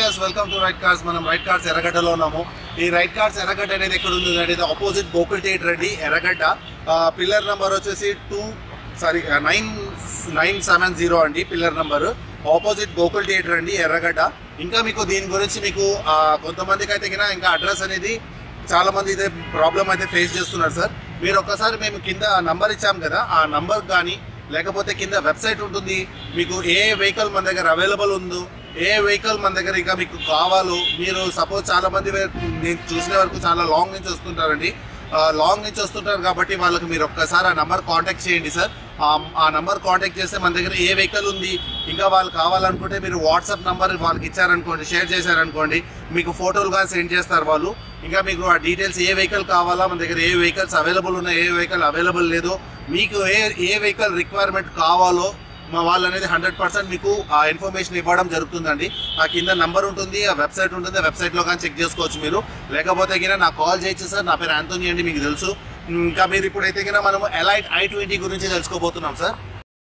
viewers welcome to Right Cars మనం Right Cars ఎర్రగడ్డలో ఉన్నాము ఈ రైట్ కార్స్ ఎర్రగడ్డ అనేది ఎక్కడ ఉంది అనేది ఆపోజిట్ గోకుల్ థియేటర్ అండి ఎర్రగడ్డ పిల్లర్ నెంబర్ వచ్చేసి two sorry nine nine seven zero అండి pillar number opposite Gokul theatre అండి ఎర్రగడ్డ ఇంకా మీకు దీని గురించి మీకు ఆ, కొంతమందికి అయితే గిన ఇంకా అడ్రస్ అనేది చాలా మంది ఇదే ప్రాబ్లం అయితే ఫేస్ చేస్తున్నారు సార్ మీరు ఒక్కసారి మేము కింద నంబర్ ఇచ్చాం కదా ఆ నంబర్ కానీ లేకపోతే కింద వెబ్సైట్ ఉంటుంది మీకు ఏ వెహికల్ మన దగ్గర అవైలబుల్ ఉందో ఏ వెహికల్ మన దగ్గర ఇంకా మీకు కావాలో మీరు సపోజ్ చాలా మంది వే- నేను చూసిన వరకు చాలా లాంగ్ నుంచి వస్తుంటారండి ఆ, లాంగ్ నుంచి వస్తుంటారు కాబట్టి వాళ్ళకి మీరు ఒక్కసారి ఆ నంబర్ కాంటాక్ట్ చేయండి సార్ ఆ- ఆ నంబర్ కాంటాక్ట్ చేస్తే మన దగ్గర ఏ వెహికల్ ఉంది ఇంకా వాళ్ళు కావాలనుకుంటే మీరు వాట్సాప్ నంబర్ వాళ్ళకి ఇచ్చారనుకోండి షేర్ చేశారనుకోండి మీకు ఫోటోలు కానీ సెండ్ చేస్తారు వాళ్ళు ఇంకా మీకు ఆ డీటెయిల్స్ ఏ వెహికల్ కావాలా మన దగ్గర ఏ వెహికల్స్ అవైలబుల్ ఉన్నాయి ఏ వెహికల్ అవైలబుల్ లేదో మీకు ఏ ఏ వెహికల్ రిక్వైర్మెంట్ కావాలో మా వాళ్ళు అనేది హండ్రెడ్ పర్సెంట్ మీకు ఆ ఇన్ఫర్మేషన్ ఇవ్వడం జరుగుతుందండి ఆ కింద నంబర్ ఉంటుంది ఆ వెబ్సైట్ ఉంటుంది ఆ వెబ్సైట్లో కానీ చెక్ చేసుకోవచ్చు మీరు లేకపోతే కింద నాకు కాల్ చేయొచ్చు సార్ నా పేరు ఆంటోనీ అండి మీకు తెలుసు ఇంకా మీరు ఇప్పుడైతే కింద మనం ఎలైట్ ఐ ట్వంటీ గురించి తెలుసుకోబోతున్నాం సార్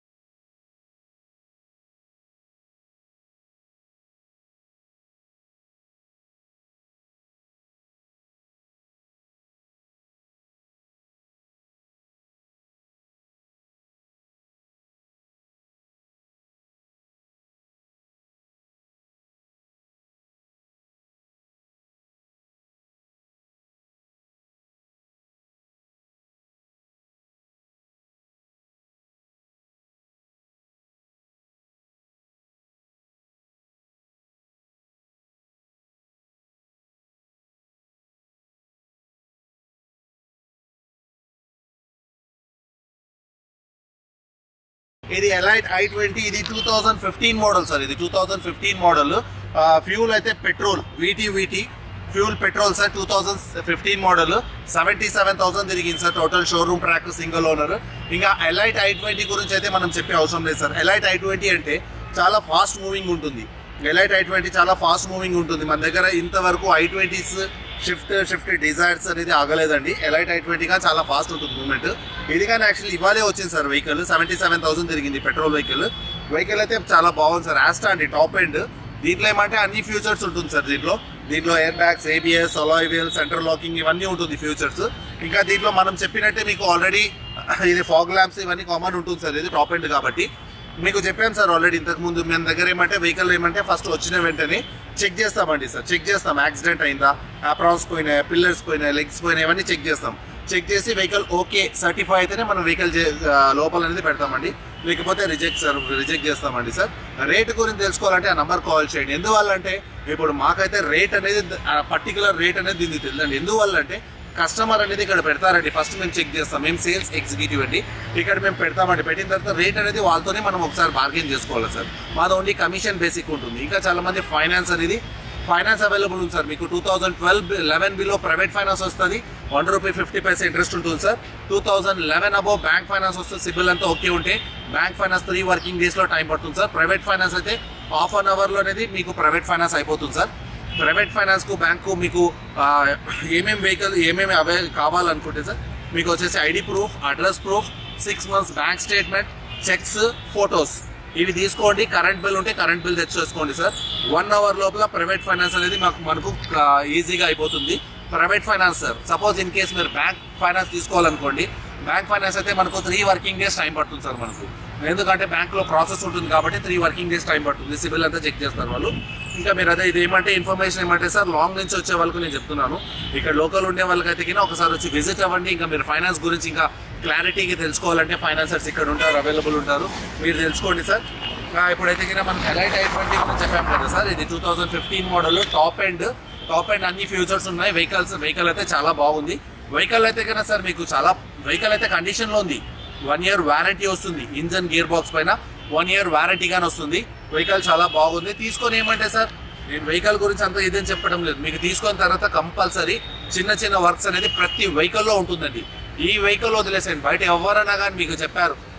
ఇది ఎలైట్ ఐ ట్వంటీ ఇది two thousand fifteen model sir ఇది two thousand fifteen model fuel అయితే petrol VT VT fuel petrol sir two thousand fifteen model seventy seven thousand తిరిగింది sir total showroom track single owner ఇంకా Elite i twenty గురించి అయితే మనం చెప్పే అవసరం లేదు సార్ ఎలైట్ ఐ ట్వంటీ అంటే చాలా ఫాస్ట్ మూవింగ్ ఉంటుంది ఎలైట్ ఐ ట్వంటీ చాలా ఫాస్ట్ మూవింగ్ ఉంటుంది మన దగ్గర ఇంతవరకు i twenties Swift Swift Dzires అనేది ఆగలేదండి ఎలైట్ ఐ ట్వంటీ గా చాలా ఫాస్ట్ ఉంటుంది మూమెంట్ ఇది కానీ యాక్చువల్లీ ఇవాళే వచ్చింది sir vehicle seventy seven thousand తిరిగింది పెట్రోల్ వెహికల్ వెహికల్ అయితే చాలా బాగుంది సార్ యాస్టా అండి టాప్ ఎండ్ దీంట్లో ఏమంటే అన్ని ఫ్యూచర్స్ ఉంటుంది సార్ దీంట్లో దీంట్లో air bags ABS alloy wheel centre locking ఇవన్నీ ఉంటుంది ఫ్యూచర్స్ ఇంకా దీంట్లో మనం చెప్పినట్టే మీకు ఆల్రెడీ ఇది ఫాగ్ ల్యాంప్స్ ఇవన్నీ కామన్ ఉంటుంది సార్ ఇది టాప్ ఎండ్ కాబట్టి మీకు చెప్పాను సార్ ఆల్రెడీ ఇంతకు ముందు మన దగ్గర ఏమంటే వెహికల్ ఏమంటే ఫస్ట్ వచ్చిన వెంటనే చెక్ చేస్తామండి సార్ చెక్ చేస్తాం యాక్సిడెంట్ అయిందా అప్రాన్స్ పోయినాయి పిల్లర్స్ పోయినాయి లెగ్స్ పోయినాయి ఇవన్నీ చెక్ చేస్తాం చెక్ చేసి వెహికల్ ఓకే సర్టిఫై అయితేనే మనం వెహికల్ లోపల అనేది పెడతామండి లేకపోతే రిజెక్ట్ సార్ రిజెక్ట్ చేస్తామండి సార్ రేట్ గురించి తెలుసుకోవాలంటే ఆ నంబర్ కాల్ చేయండి ఎందువల్ల అంటే ఇప్పుడు మాకైతే రేట్ అనేది పర్టికులర్ రేట్ అనేది దీనికి తెలియదండి ఎందువల్ల అంటే కస్టమర్ అనేది ఇక్కడ పెడతారండి ఫస్ట్ మేము చెక్ చేస్తాం మేము సేల్స్ ఎగ్జిక్యూటివ్ అండి ఇక్కడ మేము పెడతామండి పెట్టిన తర్వాత రేట్ అనేది వాళ్ళతోనే మనం ఒకసారి బార్గెన్ చేసుకోవాలి సార్ మాది ఓన్లీ కమిషన్ బేసిక్ ఉంటుంది ఇంకా చాలా మంది ఫైనాన్స్ అనేది ఫైనాన్స్ అవైలబుల్ ఉంది సార్ మీకు two thousand twelve eleven below private finance వస్తుంది one rupee fifty paisa interest ఉంటుంది sir two thousand eleven above bank finance వస్తుంది సిబిల్ అంతా ఓకే ఉంటే బ్యాంక్ ఫైనాన్స్ త్రీ వర్కింగ్ డేస్లో టైం పడుతుంది సార్ ప్రైవేట్ ఫైనాన్స్ అయితే హాఫ్ అన్ అవర్లో అనేది మీకు ప్రైవేట్ ఫైనాన్స్ అయిపోతుంది సార్ ప్రైవేట్ ఫైనాన్స్ కు బ్యాంకు మీకు ఆ, ఏమేం వెహికల్ ఏమేమి అవే కావాలనుకుంటే సార్ మీకు వచ్చేసి I D proof address proof six months bank statement cheques photos ఇవి తీసుకోండి కరెంట్ బిల్ ఉంటే కరెంట్ బిల్ తెచ్చేసుకోండి సార్ వన్ అవర్ లోపల ప్రైవేట్ ఫైనాన్స్ అనేది మాకు మనకు ఈజీగా అయిపోతుంది private finance sir suppose in case మీరు బ్యాంక్ ఫైనాన్స్ తీసుకోవాలనుకోండి బ్యాంక్ ఫైనాన్స్ అయితే మనకు త్రీ వర్కింగ్ డేస్ టైం పడుతుంది సార్ మనకు ఎందుకంటే బ్యాంక్లో ప్రాసెస్ ఉంటుంది కాబట్టి త్రీ వర్కింగ్ డేస్ టైం పడుతుంది సిబిల్ అంతా చెక్ చేస్తారు వాళ్ళు ఇంకా మీరు అదే ఇది ఏమంటే ఇన్ఫర్మేషన్ ఏమంటే సార్ లాంగ్ నుంచి వచ్చే వాళ్ళకు నేను చెప్తున్నాను ఇక్కడ లోకల్ ఉండే వాళ్ళకైతే కింద ఒకసారి వచ్చి విజిట్ అవ్వండి ఇంకా మీరు ఫైనాన్స్ గురించి ఇంకా క్లారిటీగా తెలుసుకోవాలంటే ఫైనాన్సర్స్ ఇక్కడ ఉంటారు అవైలబుల్ ఉంటారు మీరు తెలుసుకోండి సార్ ఆ, ఇప్పుడైతే కింద మనం ఎలైట్ ఐ ట్వంటీ గురించి చెప్పాం కదా సార్ ఇది two thousand fifteen model top end top end అన్ని ఫ్యూచర్స్ ఉన్నాయి వెహికల్స్ వెహికల్ అయితే చాలా బాగుంది వెహికల్ అయితే కన్నా సార్ మీకు చాలా వెహికల్ అయితే కండిషన్ లో ఉంది వన్ ఇయర్ వారంటీ వస్తుంది ఇంజన్ గేర్ బాక్స్ పైన వన్ ఇయర్ వారంటీ గానీ వస్తుంది వెహికల్ చాలా బాగుంది తీసుకొని ఏమంటే సార్ నేను వెహికల్ గురించి అంత ఇదేం చెప్పడం లేదు మీకు తీసుకున్న తర్వాత కంపల్సరీ చిన్న చిన్న వర్క్స్ అనేది ప్రతి వెహికల్లో ఉంటుందండి ఈ వెహికల్ వదిలేసేయండి బయట ఎవరైనా కానీ మీకు చెప్పారు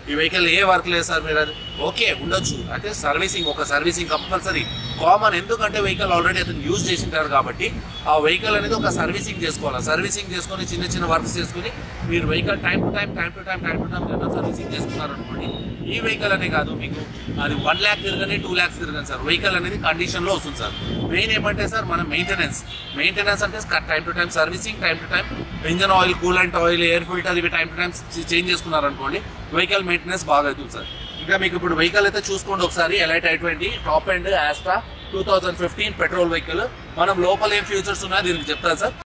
ఈ వెహికల్ ఏ వర్క్ లేదు సార్ మీరు అది ఓకే ఉండొచ్చు అయితే సర్వీసింగ్ ఒక సర్వీసింగ్ కంపల్సరీ కామన్ ఎందుకంటే వెహికల్ ఆల్రెడీ అతను యూజ్ చేసింటారు కాబట్టి ఆ వెహికల్ అనేది ఒక సర్వీసింగ్ చేసుకోవాలి సర్వీసింగ్ చేసుకొని చిన్న చిన్న వర్క్స్ చేసుకుని మీరు vehicle time to time time to time time to time servicing చేసుకున్నారనుకోండి ఈ వెహికల్ అనే కాదు మీకు అది వన్ ల్యాక్ తిరగని టూ ల్యాక్స్ తిరగని సార్ వెహికల్ అనేది కండిషన్లో వస్తుంది సార్ మెయిన్ ఏమంటే సార్ మన మెయింటెనెన్స్ మెయింటెనెన్స్ అంటే time to time servicing time to time engine oil coolant oil air filter ఇవి టైం టు టైం చేంజ్ చేసుకున్నారనుకోండి వెహికల్ మెయింటెనెన్స్ బాగా అవుతుంది సార్ ఇంకా మీకు ఇప్పుడు వెహికల్ అయితే చూసుకోండి ఒకసారి Elite i twenty top end Asta two thousand fifteen petrol vehicle మనం లోపల ఏం ఫ్యూచర్స్ ఉన్నాయో దీనికి చెప్తాను sir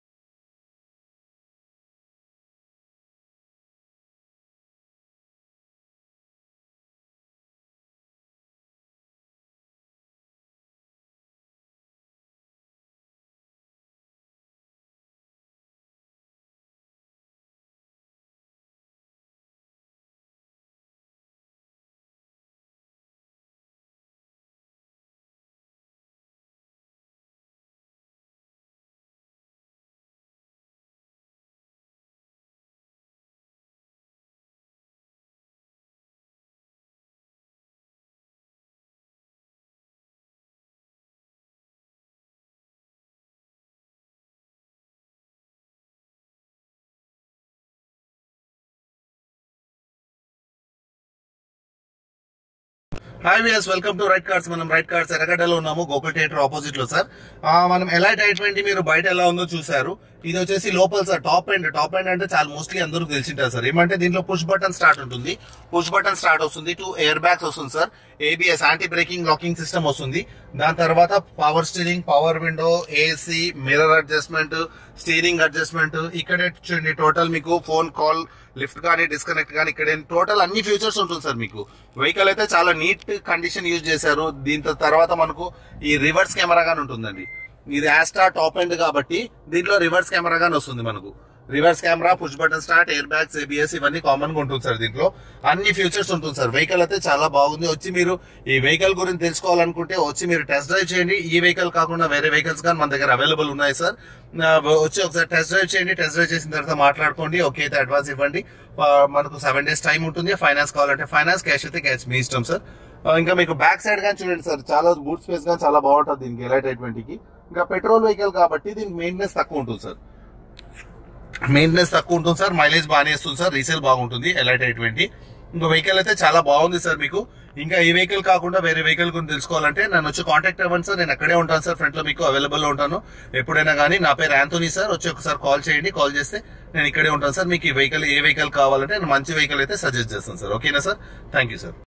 hi viewers welcome to Right Cars మనం రైట్ కార్డ్స్ ఎర్రగడ్డలో ఉన్నాము గోకుల్ థియేటర్ ఆపోజిట్ లో సార్ ఆ, మనం ఎలైట్ ఐ ట్వంటీ మీరు బయట ఎలా ఉందో చూసారు ఇది వచ్చేసి లోపల sir top end top end అంటే చాలా మోస్ట్లీ అందరూ తెలిసింటారు సార్ ఏమంటే దీంట్లో పుష్ బటన్ స్టార్ట్ ఉంటుంది పుష్ బటన్ స్టార్ట్ వస్తుంది టూ ఎయిర్ బ్యాగ్స్ వస్తుంది sir ABS anti braking locking system వస్తుంది దాని తర్వాత power steering power window AC mirror adjustment steering adjustment ఇక్కడే చూడండి టోటల్ మీకు ఫోన్ కాల్ లిఫ్ట్ కానీ డిస్కనెక్ట్ కానీ ఇక్కడ టోటల్ అన్ని ఫీచర్స్ ఉంటుంది సార్ మీకు వెహికల్ అయితే చాలా నీట్ కండిషన్ యూజ్ చేశారు దీంతో తర్వాత మనకు ఈ రివర్స్ కెమెరా గానీ ఉంటుందండి ఇది యాస్టా టాప్ ఎండ్ కాబట్టి దీంట్లో రివర్స్ కెమెరా గానీ వస్తుంది మనకు reverse camera push button start air bags ABS ఇవన్నీ కామన్ గా ఉంటుంది సార్ దీంట్లో అన్ని ఫీచర్స్ ఉంటుంది సార్ వెహికల్ అయితే చాలా బాగుంది వచ్చి మీరు ఈ వెహికల్ గురించి తెలుసుకోవాలనుకుంటే వచ్చి మీరు టెస్ట్ డ్రైవ్ చేయండి ఈ వెహికల్ కాకుండా వేరే వెహికల్స్ కానీ మన దగ్గర అవైలబుల్ ఉన్నాయి సార్ ఆ, వచ్చి ఒకసారి టెస్ట్ డ్రైవ్ చేయండి టెస్ట్ డ్రైవ్ చేసిన తర్వాత మాట్లాడుకోండి ఓకే అయితే అడ్వాన్స్ ఇవ్వండి ఆ, మనకు సెవెన్ డేస్ టైం ఉంటుంది ఫైనాన్స్ కావాలంటే ఫైనాన్స్ క్యాష్ అయితే క్యాష్ మీ ఇష్టం సార్ ఆ, ఇంకా మీకు బ్యాక్ సైడ్ కానీ చూడండి సార్ చాలా బూట్ స్పేస్ కానీ చాలా బాగుంటుంది దీనికి ఎలైట్ ట్వంటీకి ఇంకా పెట్రోల్ వెహికల్ కాబట్టి దీనికి మెయింటెనెన్స్ తక్కువ ఉంటుంది సార్ మెయింటెనెన్స్ తక్కువ ఉంటుంది సార్ మైలేజ్ బాగానే ఇస్తుంది సార్ రీసేల్ బాగుంటుంది ఎలైట్ ఐ ట్వంటీ ఇంకా వెహికల్ అయితే చాలా బాగుంది సార్ మీకు ఇంకా ఈ వెహికల్ కాకుండా వేరే వెహికల్ గురించి తెలుసుకోవాలంటే నన్ను వచ్చి కాంటాక్ట్ అవ్వండి సార్ నేను అక్కడే ఉంటాను సార్ ఫ్రంట్ లో మీకు అవైలబుల్ లో ఉంటాను ఎప్పుడైనా కానీ నా పేరు యాంథోనీ సార్ వచ్చి ఒకసారి కాల్ చేయండి కాల్ చేస్తే నేను ఇక్కడే ఉంటాను సార్ మీకు ఈ వెహికల్ ఏ వెహికల్ కావాలంటే నేను మంచి వెహికల్ అయితే సజెస్ట్ చేస్తాను సార్ ఓకేనా సార్ థ్యాంక్ యూ సార్